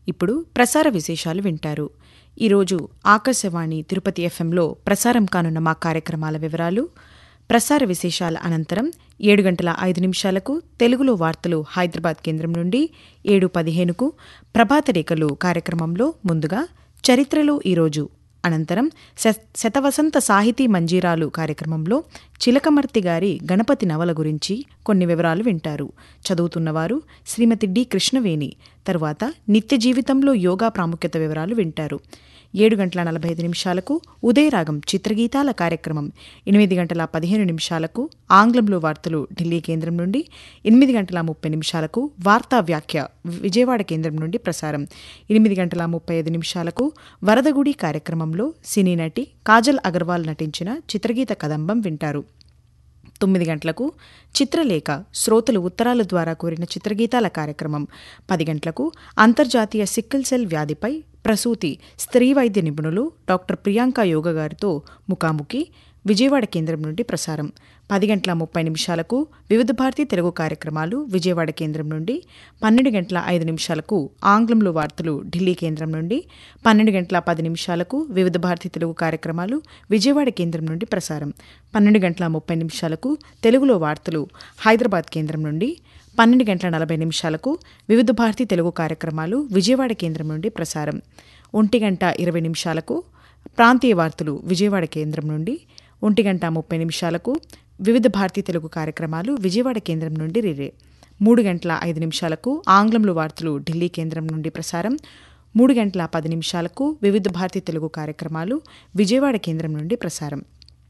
ఇప్పుడు ప్రసార విశేషాలు వింటారు ఈరోజు ఆకాశవాణి తిరుపతి ఎఫ్ఎంలో ప్రసారం కానున్న మా కార్యక్రమాల వివరాలు ప్రసార విశేషాల అనంతరం ఏడు గంటల ఐదు నిమిషాలకు తెలుగులో వార్తలు హైదరాబాద్ కేంద్రం నుండి ఏడు పదిహేనుకు ప్రభాత రేఖలు కార్యక్రమంలో ముందుగా చరిత్రలో ఈరోజు అనంతరం శ- శతవసంత సాహితీ మంజీరాలు కార్యక్రమంలో చిలకమర్తి గారి గణపతి నవల గురించి కొన్ని వివరాలు వింటారు చదువుతున్నవారు శ్రీమతి డి కృష్ణవేణి తరువాత నిత్య జీవితంలో యోగా ప్రాముఖ్యత వివరాలు వింటారు ఏడు గంటల నలభై ఐదు నిమిషాలకు ఉదయరాగం చిత్రగీతాల కార్యక్రమం ఎనిమిది గంటల పదిహేను నిమిషాలకు ఆంగ్లంలో వార్తలు ఢిల్లీ కేంద్రం నుండి ఎనిమిది గంటల ముప్పై నిమిషాలకు వార్తా వ్యాఖ్య విజయవాడ కేంద్రం నుండి ప్రసారం ఎనిమిది గంటల ముప్పై ఐదు నిమిషాలకు వరదగుడి కార్యక్రమంలో సినీ నటి కాజల్ అగర్వాల్ నటించిన చిత్రగీత కదంబం వింటారు తొమ్మిది గంటలకు చిత్రలేఖ శ్రోతలు ఉత్తరాల ద్వారా కోరిన చిత్రగీతాల కార్యక్రమం పది గంటలకు అంతర్జాతీయ సిక్కిల్ సెల్ వ్యాధిపై ప్రసూతి స్త్రీ వైద్య నిపుణులు డాక్టర్ ప్రియాంక యోగ గారితో ముఖాముఖి విజయవాడ కేంద్రం నుండి ప్రసారం పది గంటల ముప్పై నిమిషాలకు వివిధ భారతి తెలుగు కార్యక్రమాలు విజయవాడ కేంద్రం నుండి పన్నెండు గంటల ఐదు నిమిషాలకు ఆంగ్లంలో వార్తలు ఢిల్లీ కేంద్రం నుండి పన్నెండు గంటల పది నిమిషాలకు వివిధ భారతి తెలుగు కార్యక్రమాలు విజయవాడ కేంద్రం నుండి ప్రసారం పన్నెండు గంటల ముప్పై నిమిషాలకు తెలుగులో వార్తలు హైదరాబాద్ కేంద్రం నుండి పన్నెండు గంటల నలభై నిమిషాలకు వివిధ భారతి తెలుగు కార్యక్రమాలు విజయవాడ కేంద్రం నుండి ప్రసారం ఒంటి గంట ఇరవై నిమిషాలకు ప్రాంతీయ వార్తలు విజయవాడ కేంద్రం నుండి ఒంటి గంట ముప్పై నిమిషాలకు వివిధ భారతీ తెలుగు కార్యక్రమాలు విజయవాడ కేంద్రం నుండి రిలే మూడు గంటల ఐదు నిమిషాలకు ఆంగ్లంలో వార్తలు ఢిల్లీ కేంద్రం నుండి ప్రసారం మూడు గంటల పది నిమిషాలకు వివిధ భారతీ తెలుగు కార్యక్రమాలు విజయవాడ కేంద్రం నుండి ప్రసారం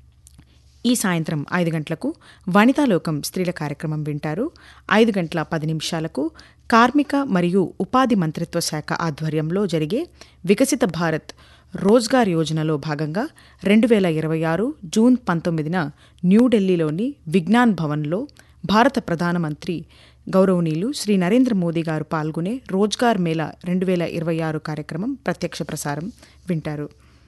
ఈ సాయంత్రం ఐదు గంటలకు వనితాలోకం స్త్రీల కార్యక్రమం వింటారు ఐదు గంటల పది నిమిషాలకు కార్మిక మరియు ఉపాధి మంత్రిత్వ శాఖ ఆధ్వర్యంలో జరిగే వికసిత భారత్ రోజ్గార్ యోజనలో భాగంగా రెండు వేల ఇరవై ఆరు జూన్ పంతొమ్మిదిన న్యూఢిల్లీలోని విజ్ఞాన్ భవన్లో భారత ప్రధానమంత్రి గౌరవనీయులు శ్రీ నరేంద్ర మోదీ గారు పాల్గొనే రోజ్గార్ మేళా రెండు వేల ఇరవై ఆరు కార్యక్రమం ప్రత్యక్ష ప్రసారం వింటారు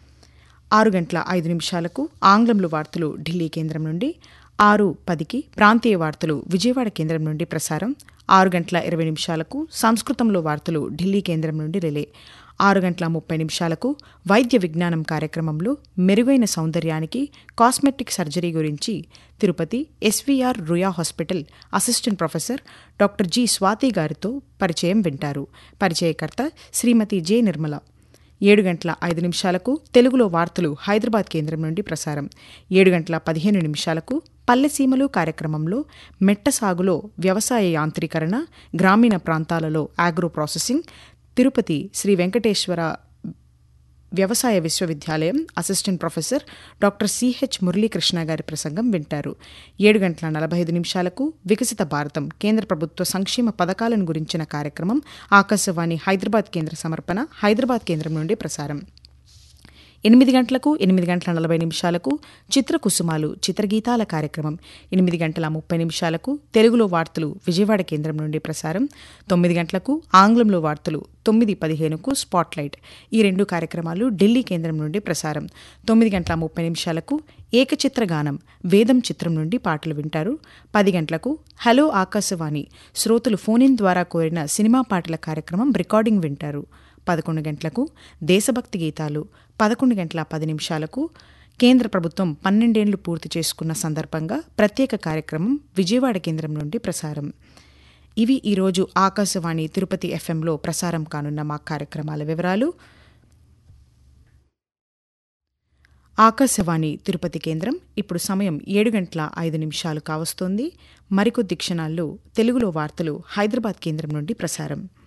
ఆరు గంటల ఐదు నిమిషాలకు ఆంగ్లంలో వార్తలు ఢిల్లీ కేంద్రం నుండి ఆరు పదికి ప్రాంతీయ వార్తలు విజయవాడ కేంద్రం నుండి ప్రసారం ఆరు గంటల ఇరవై నిమిషాలకు సంస్కృతంలో వార్తలు ఢిల్లీ కేంద్రం నుండి రిలే ఆరు గంటల ముప్పై నిమిషాలకు వైద్య విజ్ఞానం కార్యక్రమంలో మెరుగైన సౌందర్యానికి కాస్మెటిక్ సర్జరీ గురించి Tirupati SVR Ruia hospital assistant professor doctor G Swathi గారితో పరిచయం వింటారు పరిచయకర్త శ్రీమతి జె నిర్మల ఏడు గంటల ఐదు నిమిషాలకు తెలుగులో వార్తలు హైదరాబాద్ కేంద్రం నుండి ప్రసారం ఏడు గంటల పదిహేను నిమిషాలకు పల్లెసీమలు కార్యక్రమంలో మెట్ట సాగులో వ్యవసాయ యాంత్రీకరణ గ్రామీణ ప్రాంతాలలో ఆగ్రో ప్రాసెసింగ్ తిరుపతి శ్రీ వెంకటేశ్వర వ్యవసాయ విశ్వవిద్యాలయం assistant professor doctor CH Muralikrishna గారి ప్రసంగం వింటారు ఏడు గంటల నలభై ఐదు నిమిషాలకు వికసిత భారతం కేంద్ర ప్రభుత్వ సంక్షేమ పథకాలను గురించిన కార్యక్రమం ఆకాశవాణి హైదరాబాద్ కేంద్ర సమర్పణ హైదరాబాద్ కేంద్రం నుండి ప్రసారం ఎనిమిది గంటలకు ఎనిమిది గంటల నలభై నిమిషాలకు చిత్రకుసుమాలు చిత్రగీతాల కార్యక్రమం ఎనిమిది గంటల ముప్పై నిమిషాలకు తెలుగులో వార్తలు విజయవాడ కేంద్రం నుండి ప్రసారం తొమ్మిది గంటలకు ఆంగ్లంలో వార్తలు తొమ్మిది పదిహేనుకు స్పాట్లైట్ ఈ రెండు కార్యక్రమాలు ఢిల్లీ కేంద్రం నుండి ప్రసారం తొమ్మిది గంటల ముప్పై నిమిషాలకు ఏకచిత్ర గానం వేదం చిత్రం నుండి పాటలు వింటారు పది గంటలకు హలో ఆకాశవాణి శ్రోతలు ఫోన్ ఇన్ ద్వారా కోరిన సినిమా పాటల కార్యక్రమం రికార్డింగ్ వింటారు పదకొండు గంటలకు దేశభక్తి గీతాలు పదకొండు గంటల పది నిమిషాలకు కేంద్ర ప్రభుత్వం పన్నెండేళ్లు పూర్తి చేసుకున్న సందర్భంగా ప్రత్యేక కార్యక్రమం విజయవాడ కేంద్రం నుండి ప్రసారం ఇవి ఈరోజు ఆకాశవాణి తిరుపతి ఎఫ్ఎంలో ప్రసారం కానున్న మా కార్యక్రమాల వివరాలు ఆకాశవాణి తిరుపతి కేంద్రం ఇప్పుడు సమయం ఏడు గంటల ఐదు నిమిషాలు కావస్తోంది మరికొద్ది క్షణాల్లో తెలుగులో వార్తలు హైదరాబాద్ కేంద్రం నుండి ప్రసారం